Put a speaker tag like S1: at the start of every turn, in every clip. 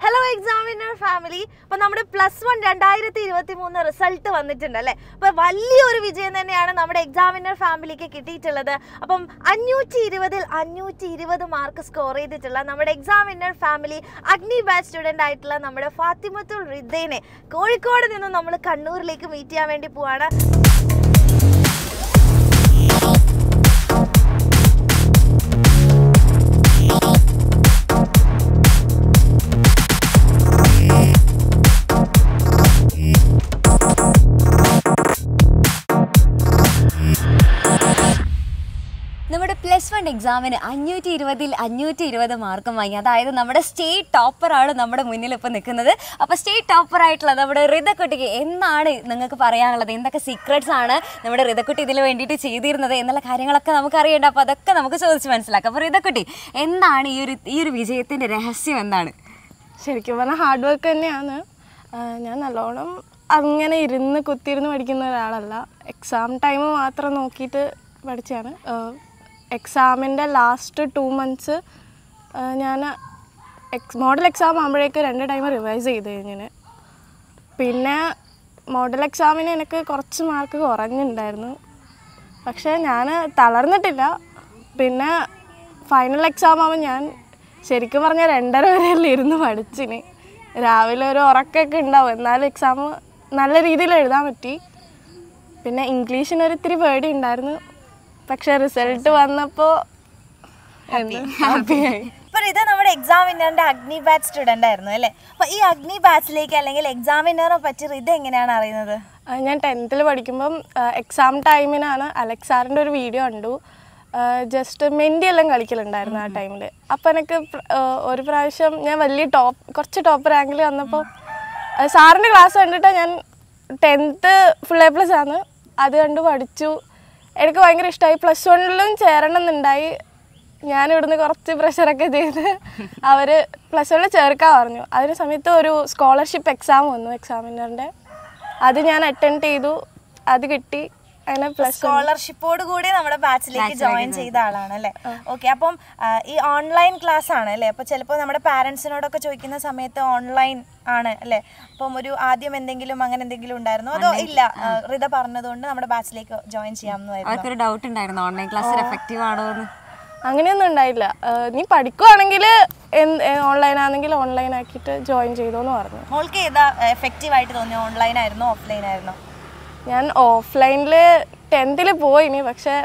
S1: hello examiner family അപ്പൊ നമ്മുടെ plus one രണ്ടായിരത്തി ഇരുപത്തി മൂന്ന് റിസൾട്ട് വന്നിട്ടുണ്ട് അല്ലേ അപ്പൊ വലിയൊരു വിജയം തന്നെയാണ് നമ്മുടെ എക്സാമിനർ ഫാമിലിക്ക് കിട്ടിയിട്ടുള്ളത് അപ്പം അഞ്ഞൂറ്റി ഇരുപതിൽ അഞ്ഞൂറ്റി ഇരുപത് മാർക്ക് സ്കോർ ചെയ്തിട്ടുള്ള നമ്മുടെ examiner family Agni batch student ആയിട്ടുള്ള നമ്മുടെ ഫാത്തിമത്തുൽ റിദ്ദീനെ കോഴിക്കോട് നിന്നും നമ്മൾ കണ്ണൂരിലേക്ക് മീറ്റ് ചെയ്യാൻ വേണ്ടി പോവാണ്
S2: നമ്മുടെ പ്ലസ് വൺ എക്സാമിന് അഞ്ഞൂറ്റി ഇരുപതിൽ അഞ്ഞൂറ്റി ഇരുപത് മാർക്കും വാങ്ങി അതായത് നമ്മുടെ സ്റ്റേറ്റ് ടോപ്പറാണ് നമ്മുടെ മുന്നിൽ ഇപ്പോൾ നിൽക്കുന്നത് അപ്പോൾ സ്റ്റേറ്റ് ടോപ്പർ ആയിട്ടുള്ള നമ്മുടെ ഋതക്കുട്ടിക്ക് എന്താണ് നിങ്ങൾക്ക് പറയാനുള്ളത് എന്തൊക്കെ സീക്രട്സ് ആണ് നമ്മുടെ ഋതക്കുട്ടി ഇതിന് വേണ്ടിയിട്ട് ചെയ്തിരുന്നത് എന്നുള്ള കാര്യങ്ങളൊക്കെ നമുക്ക് അറിയേണ്ട അപ്പോൾ അതൊക്കെ നമുക്ക് ചോദിച്ച് മനസ്സിലാക്കാം അപ്പോൾ ഋതക്കുട്ടി എന്താണ് ഈ ഒരു ഈ ഒരു വിജയത്തിൻ്റെ രഹസ്യം എന്താണ്
S3: ശരിക്കും പറഞ്ഞാൽ ഹാർഡ് വർക്ക് തന്നെയാണ് ആ, ഞാൻ നല്ലോണം അങ്ങനെ ഇരുന്ന് കുത്തിയിരുന്ന് പഠിക്കുന്ന ഒരാളല്ല എക്സാം ടൈം മാത്രം നോക്കിയിട്ട് പഠിച്ചതാണ് എക്സാമിൻ്റെ ലാസ്റ്റ് ടു മന്ത്സ് ഞാൻ എക്സ് മോഡൽ എക്സാം ആകുമ്പോഴേക്ക് രണ്ട് ടൈം റിവൈസ് ചെയ്ത് കഴിഞ്ഞിന് പിന്നെ മോഡൽ എക്സാമിന് എനിക്ക് കുറച്ച് മാർക്ക് കുറഞ്ഞിട്ടുണ്ടായിരുന്നു പക്ഷേ ഞാൻ തളർന്നിട്ടില്ല പിന്നെ ഫൈനൽ എക്സാം ആകുമ്പോൾ ഞാൻ ശരിക്കും പറഞ്ഞാൽ രണ്ടര വരെയല്ലേ ഇരുന്ന് പഠിച്ചിന് രാവിലെ ഒരു ഉറക്കമൊക്കെ ഉണ്ടാവും എന്നാലും എക്സാം നല്ല രീതിയിൽ എഴുതാൻ പറ്റി പിന്നെ ഇംഗ്ലീഷിന് ഒരു ഇത്തിരി പേടി ഉണ്ടായിരുന്നു പക്ഷേ റിസൾട്ട് വന്നപ്പോൾ ഹാപ്പിയായി
S1: അപ്പൊ ഇത് നമ്മുടെ എക്സാമിനറിന്റെ അഗ്നി ബാച്ച് സ്റ്റുഡന്റ് ആയിരുന്നു അല്ലേ അപ്പൊ ഈ അഗ്നി ബാച്ചിലേക്ക് അല്ലെങ്കിൽ എക്സാമിനറെ പറ്റി ഇത് എങ്ങനെയാണ് അറിയുന്നത്
S3: ആ, ഞാൻ ടെൻത്തിൽ പഠിക്കുമ്പം എക്സാം ടൈമിനാണ് അലക്സാറിൻ്റെ ഒരു വീഡിയോ കണ്ടു ജസ്റ്റ് മെൻഡി എല്ലാം കളിക്കലുണ്ടായിരുന്നു ആ ടൈമിൽ അപ്പം എനിക്ക് പ്ര- ആ, ഒരു പ്രാവശ്യം ഞാൻ വലിയ ടോപ്പ് കുറച്ച് ടോപ്പ് റാങ്കിൽ വന്നപ്പോൾ സാറിൻ്റെ ക്ലാസ് കണ്ടിട്ട് ഞാൻ ടെൻത്ത് ഫുൾ എ പ്ലസ് ആണ് അത് കണ്ട് പഠിച്ചു എനിക്ക് ഭയങ്കര ഇഷ്ടമായി പ്ലസ് വണ്ണിലും ചേരണം എന്നുണ്ടായി ഞാൻ ഇവിടുന്ന് കുറച്ച് പ്രഷറൊക്കെ ചെയ്ത് അവർ പ്ലസ് വണ്ണിൽ ചേർക്കാൻ പറഞ്ഞു അതിന് സമയത്ത് ഒരു സ്കോളർഷിപ്പ് എക്സാം വന്നു എക്സാമിനറിൻ്റെ അത് ഞാൻ അറ്റൻഡ് ചെയ്തു അത് കിട്ടി അങ്ങനെ പ്ലസ്
S1: സ്കോളർഷിപ്പോട് കൂടി നമ്മുടെ ബാച്ചിലേക്ക് ജോയിൻ ചെയ്ത ആളാണ് അല്ലേ ഓക്കെ അപ്പം ആ, ഈ ഓൺലൈൻ ക്ലാസ് ആണ് അല്ലേ അപ്പൊ ചിലപ്പോൾ നമ്മുടെ പാരന്റ്സിനോടൊക്കെ ചോദിക്കുന്ന സമയത്ത് ഓൺലൈൻ ആണ് അല്ലേ അപ്പം ഒരു ആദ്യം എന്തെങ്കിലും അങ്ങനെ എന്തെങ്കിലും ഉണ്ടായിരുന്നോ അതോ ഇല്ല ആ, റിത പറഞ്ഞതുകൊണ്ട് നമ്മുടെ ബാച്ചിലേക്ക് ജോയിൻ ചെയ്യാമെന്നായിരുന്നു
S2: അവർക്കൊരു ഡൗട്ട് ഉണ്ടായിരുന്നു ഓൺലൈൻ ക്ലാസ്സിൽ എഫക്റ്റീവ് ആണോ എന്ന്
S3: അങ്ങനെയൊന്നും ഉണ്ടായില്ല ആ, നീ പഠിക്കുവാണെങ്കിൽ ഓൺലൈൻ ആണെങ്കിൽ ഓൺലൈൻ ആക്കിയിട്ട് ജോയിൻ ചെയ്തോന്ന് പറഞ്ഞു
S1: മോൾക്ക് ഏതാ എഫക്റ്റീവ് ആയിട്ട് തോന്നിയോ ഓൺലൈൻ ആയിരുന്നോ ഓഫ്ലൈൻ ആയിരുന്നോ
S3: ഞാൻ ഓഫ്ലൈനിൽ ടെൻത്തിൽ പോയിനി പക്ഷേ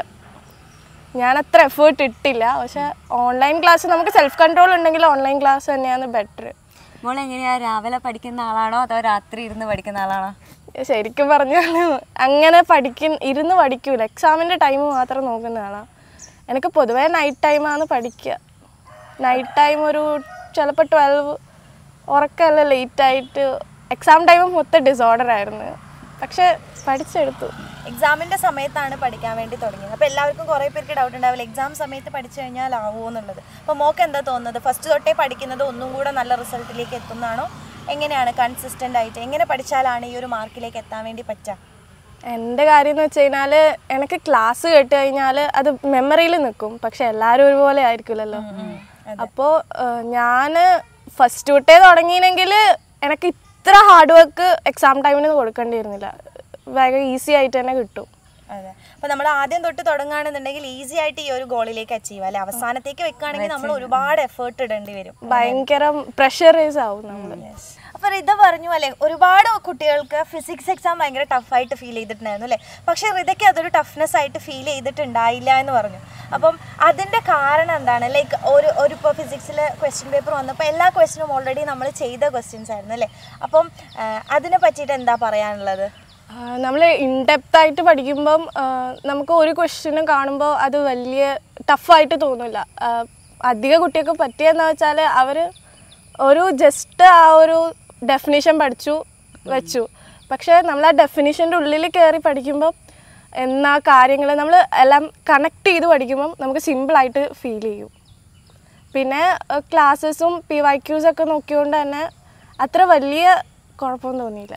S3: ഞാൻ അത്ര എഫേർട്ട് ഇട്ടില്ല പക്ഷെ ഓൺലൈൻ ക്ലാസ് നമുക്ക് സെൽഫ് കൺട്രോൾ ഉണ്ടെങ്കിൽ ഓൺലൈൻ ക്ലാസ് തന്നെയാണ് ബെറ്റർ
S2: മോൾ എങ്ങനെയാ രാവിലെ പഠിക്കുന്ന ആളാണോ അതോ രാത്രി ഇരുന്ന് പഠിക്കുന്ന ആളാണോ
S3: ശരിക്കും പറഞ്ഞാൽ അങ്ങനെ പഠിക്കുന്ന ഇരുന്ന് പഠിക്കൂല എക്സാമിൻ്റെ ടൈം മാത്രം നോക്കുന്ന ആളാണ് എനിക്ക് പൊതുവേ നൈറ്റ് ടൈമാണ് പഠിക്കുക നൈറ്റ് ടൈം ഒരു ചിലപ്പോൾ ട്വൽവ് ഉറക്കമല്ല ലേറ്റായിട്ട് എക്സാം ടൈം മൊത്തം ഡിസോർഡർ ആയിരുന്നു പക്ഷെ പഠിച്ചെടുത്തു
S1: എക്സാമിന്റെ സമയത്താണ് പഠിക്കാൻ വേണ്ടി തുടങ്ങിയത് അപ്പോൾ എല്ലാവർക്കും കുറേ പേർക്ക് ഡൗട്ട് ഉണ്ടാവില്ല എക്സാം സമയത്ത് പഠിച്ചു കഴിഞ്ഞാൽ ആവുമോ എന്നുള്ളത് അപ്പോൾ മോക്ക് എന്താ തോന്നുന്നത് ഫസ്റ്റ് തൊട്ടേ പഠിക്കുന്നത് ഒന്നും കൂടെ നല്ല റിസൾട്ടിലേക്ക് എത്തുന്നതാണോ എങ്ങനെയാണ് കൺസിസ്റ്റന്റ് ആയിട്ട് എങ്ങനെ പഠിച്ചാലാണ് ഈ ഒരു മാർക്കിലേക്ക് എത്താൻ വേണ്ടി പറ്റുക
S3: എൻ്റെ കാര്യം എന്ന് വെച്ച് കഴിഞ്ഞാൽ എനിക്ക് ക്ലാസ് കേട്ട് കഴിഞ്ഞാൽ അത് മെമ്മറിയിൽ നിൽക്കും പക്ഷെ എല്ലാവരും ഒരുപോലെ ആയിരിക്കില്ലല്ലോ അപ്പോൾ ഞാൻ ഫസ്റ്റ് തൊട്ടേ തുടങ്ങിയെങ്കിൽ എനിക്ക് ഇത്ര ഹാർഡ് വർക്ക് എക്സാം ടൈമിന് കൊടുക്കേണ്ടിയിരുന്നില്ല ഭയങ്കര ഈസി ആയിട്ട് തന്നെ കിട്ടും
S1: അതെ അപ്പൊ നമ്മൾ ആദ്യം തൊട്ട് തുടങ്ങുകയാണെന്നുണ്ടെങ്കിൽ ഈസി ആയിട്ട് ഈ ഒരു ഗോളിലേക്ക് അച്ചീവ് അല്ലെ അവസാനത്തേക്ക് വെക്കുകയാണെങ്കിൽ നമ്മൾ ഒരുപാട് എഫേർട്ട് ഇടേണ്ടി വരും
S3: ഭയങ്കര പ്രഷറൈസ് ആവും നമ്മൾ
S1: അപ്പൊ റിത പറഞ്ഞു അല്ലെ ഒരുപാട് കുട്ടികൾക്ക് ഫിസിക്സ് എക്സാം ഭയങ്കര ടഫായിട്ട് ഫീൽ ചെയ്തിട്ടുണ്ടായിരുന്നു അല്ലെ പക്ഷെ റിതയ്ക്ക് അതൊരു ടഫ്നെസ് ആയിട്ട് ഫീൽ ചെയ്തിട്ടുണ്ടായില്ല എന്ന് പറഞ്ഞു അപ്പം അതിന്റെ കാരണം എന്താണ് ലൈക്ക് ഒരു ഒരു ഇപ്പോൾ ഫിസിക്സിൽ ക്വസ്റ്റ്യൻ പേപ്പർ വന്നപ്പോൾ എല്ലാ ക്വസ്റ്റ്യനും ഓൾറെഡി നമ്മൾ ചെയ്ത ക്വസ്റ്റ്യൻസ് ആയിരുന്നു അല്ലേ അപ്പം ആ, അതിനെ പറ്റിയിട്ട് എന്താ പറയാനുള്ളത്
S3: നമ്മൾ ഇൻഡെപ്ത് ആയിട്ട് പഠിക്കുമ്പം ആ, നമുക്ക് ഒരു ക്വസ്റ്റ്യനും കാണുമ്പോൾ അത് വലിയ ടഫായിട്ട് തോന്നില്ല അധിക കുട്ടികൾക്ക് പറ്റിയെന്ന് വെച്ചാൽ അവർ ഒരു ജസ്റ്റ് ആ ഒരു ഡെഫിനിഷൻ പഠിച്ചു വെച്ചു പക്ഷേ നമ്മൾ ആ ഡെഫിനിഷൻ്റെ ഉള്ളിൽ കയറി പഠിക്കുമ്പോൾ എന്നാ കാര്യങ്ങൾ നമ്മൾ എല്ലാം കണക്ട് ചെയ്ത് പഠിക്കുമ്പം നമുക്ക് സിമ്പിളായിട്ട് ഫീൽ ചെയ്യും പിന്നെ ക്ലാസ്സസും പി വൈ ക്യൂസൊക്കെ നോക്കിക്കൊണ്ട് തന്നെ അത്ര വലിയ കുഴപ്പമൊന്നും തോന്നിയില്ല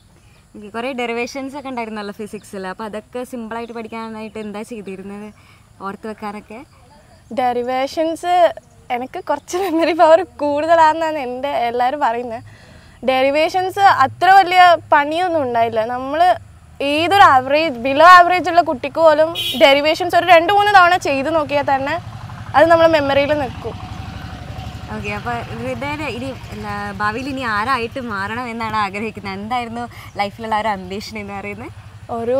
S2: കുറേ ഡെറിവേഷൻസ് ഒക്കെ ഉണ്ടായിരുന്നല്ലോ ഫിസിക്സിൽ അപ്പോൾ അതൊക്കെ സിമ്പിളായിട്ട് പഠിക്കാനായിട്ട് എന്താ ചെയ്തിരുന്നത് ഓർത്ത് വെക്കാനൊക്കെ
S3: ഡെറിവേഷൻസ് എനിക്ക് കുറച്ച് മെമ്മറി പവർ കൂടുതലാണെന്നാണ് എൻ്റെ എല്ലാവരും പറയുന്നത് ഡെറിവേഷൻസ് അത്ര വലിയ പണിയൊന്നും ഉണ്ടായില്ല നമ്മൾ ഏതൊരു ആവറേജ് ബിലോ ആവറേജ് ഉള്ള കുട്ടിക്ക് പോലും ഡെറിവേഷൻസ് ഒരു രണ്ട് മൂന്ന് തവണ ചെയ്ത് നോക്കിയാൽ തന്നെ അത് നമ്മളെ മെമ്മറിയിൽ നിൽക്കും
S2: ഓക്കെ അപ്പോൾ ഹൃദയ ഇനി എന്താ, ഭാവിയിൽ ഇനി ആരായിട്ട് മാറണം എന്നാണ് ആഗ്രഹിക്കുന്നത് എന്തായിരുന്നു ലൈഫിലുള്ള ഒരു അംബീഷൻ എന്ന് പറയുന്നത്
S3: ഒരു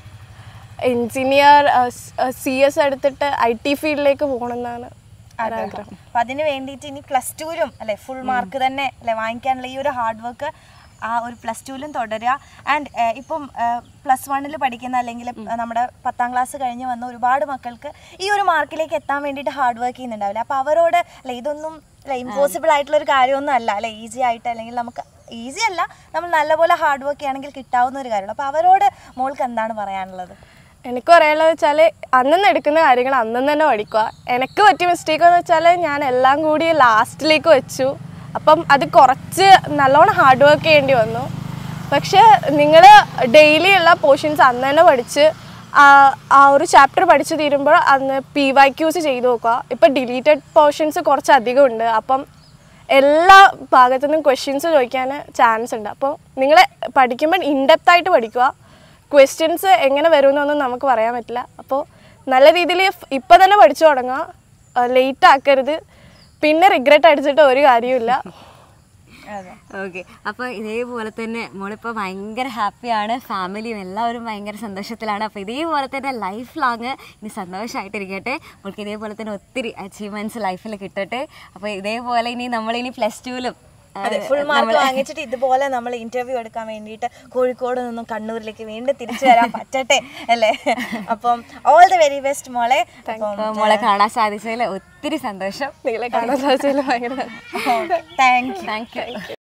S3: എൻജിനീയർ സി എസ് എടുത്തിട്ട് ഐ ടി ഫീൽഡിലേക്ക് പോകണമെന്നാണ് ഒരാഗ്രഹം
S1: അപ്പൊ അതിന് വേണ്ടിയിട്ട് ഇനി പ്ലസ് ടുവിലും അല്ലെ ഫുൾ മാർക്ക് തന്നെ അല്ലെ വാങ്ങിക്കാനുള്ള ഈ ഒരു ഹാർഡ് വർക്ക് ആ ഒരു പ്ലസ് ടുവിലും തുടരുക ആൻഡ് ഇപ്പം പ്ലസ് വണ്ണിൽ പഠിക്കുന്ന അല്ലെങ്കിൽ നമ്മുടെ പത്താം ക്ലാസ് കഴിഞ്ഞ് വന്ന ഒരുപാട് മക്കൾക്ക് ഈ ഒരു മാർക്കിലേക്ക് എത്താൻ വേണ്ടിയിട്ട് ഹാർഡ് വർക്ക് ചെയ്യുന്നുണ്ടാവില്ല അപ്പോൾ അവരോട് അല്ലെ ഇതൊന്നും അല്ലെ ഇമ്പോസിബിൾ ആയിട്ടുള്ള ഒരു കാര്യമൊന്നും അല്ല അല്ലെ ഈസി ആയിട്ട് അല്ലെങ്കിൽ നമുക്ക് ഈസി അല്ല നമ്മൾ നല്ലപോലെ ഹാർഡ് വർക്ക് ചെയ്യുകയാണെങ്കിൽ കിട്ടാവുന്ന ഒരു കാര്യമുള്ളൂ അപ്പോൾ അവരോട് മോൾക്ക് എന്താണ് പറയാനുള്ളത്
S3: എനിക്ക് പറയാനുള്ളത് വെച്ചാൽ അന്നന്ന് എടുക്കുന്ന കാര്യങ്ങൾ അന്നന്ന് തന്നെ പഠിക്കുക എനിക്ക് പറ്റിയ മിസ്റ്റേക്ക് എന്ന് വെച്ചാൽ ഞാൻ എല്ലാം കൂടി ലാസ്റ്റിലേക്ക് വെച്ചു അപ്പം അത് കുറച്ച് നല്ലോണം ഹാർഡ് വർക്ക് ചെയ്യേണ്ടി വന്നു പക്ഷേ നിങ്ങൾ ഡെയിലി ഉള്ള പോർഷൻസ് അന്ന് തന്നെ പഠിച്ച് ആ ആ ഒരു ചാപ്റ്റർ പഠിച്ചു തീരുമ്പോൾ അന്ന് പി വൈ ക്യൂസ് ചെയ്ത് നോക്കുക ഇപ്പം ഡിലീറ്റഡ് പോർഷൻസ് കുറച്ച് അധികം ഉണ്ട് അപ്പം എല്ലാ ഭാഗത്തു നിന്നും ക്വസ്റ്റ്യൻസ് ചോദിക്കാൻ ചാൻസ് ഉണ്ട് അപ്പോൾ നിങ്ങൾ പഠിക്കുമ്പോൾ ഇൻഡെപ്ത് ആയിട്ട് പഠിക്കുക ക്വസ്റ്റ്യൻസ് എങ്ങനെ വരുമെന്നൊന്നും നമുക്ക് പറയാൻ പറ്റില്ല അപ്പോൾ നല്ല രീതിയിൽ ഇപ്പം തന്നെ പഠിച്ചു തുടങ്ങുക ലേറ്റ് ആക്കരുത് പിന്നെ റിഗ്രറ്റ് അടിച്ചിട്ട് ഒരു കാര്യമില്ല
S1: അതെ
S2: ഓക്കെ അപ്പോൾ ഇതേപോലെ തന്നെ മോളിപ്പോൾ ഭയങ്കര ഹാപ്പിയാണ് ഫാമിലിയും എല്ലാവരും ഭയങ്കര സന്തോഷത്തിലാണ് അപ്പോൾ ഇതേപോലെ തന്നെ ലൈഫ് ലോങ് ഇനി സന്തോഷമായിട്ടിരിക്കട്ടെ മോൾക്ക് ഇതേപോലെ തന്നെ ഒത്തിരി അച്ചീവ്മെൻറ്റ്സ് ലൈഫിൽ കിട്ടട്ടെ അപ്പോൾ ഇതേപോലെ ഇനി നമ്മളിനി പ്ലസ് ടുവിലും
S1: അതെ ഫുൾ മാർക്ക് വാങ്ങിച്ചിട്ട് ഇതുപോലെ നമ്മൾ ഇന്റർവ്യൂ എടുക്കാൻ വേണ്ടിയിട്ട് കോഴിക്കോട് നിന്നും കണ്ണൂരിലേക്ക് വീണ്ടും തിരിച്ചു വരാൻ പറ്റട്ടെ അല്ലേ അപ്പം ഓൾ ദി വെരി ബെസ്റ്റ് മോളെ അപ്പം
S2: മോളെ കാണാൻ സാധിച്ചതിൽ ഒത്തിരി സന്തോഷം
S3: നിങ്ങളെ കാണാൻ സാധിച്ചതിൽ ഭയങ്കര
S1: താങ്ക് യു
S2: താങ്ക് യു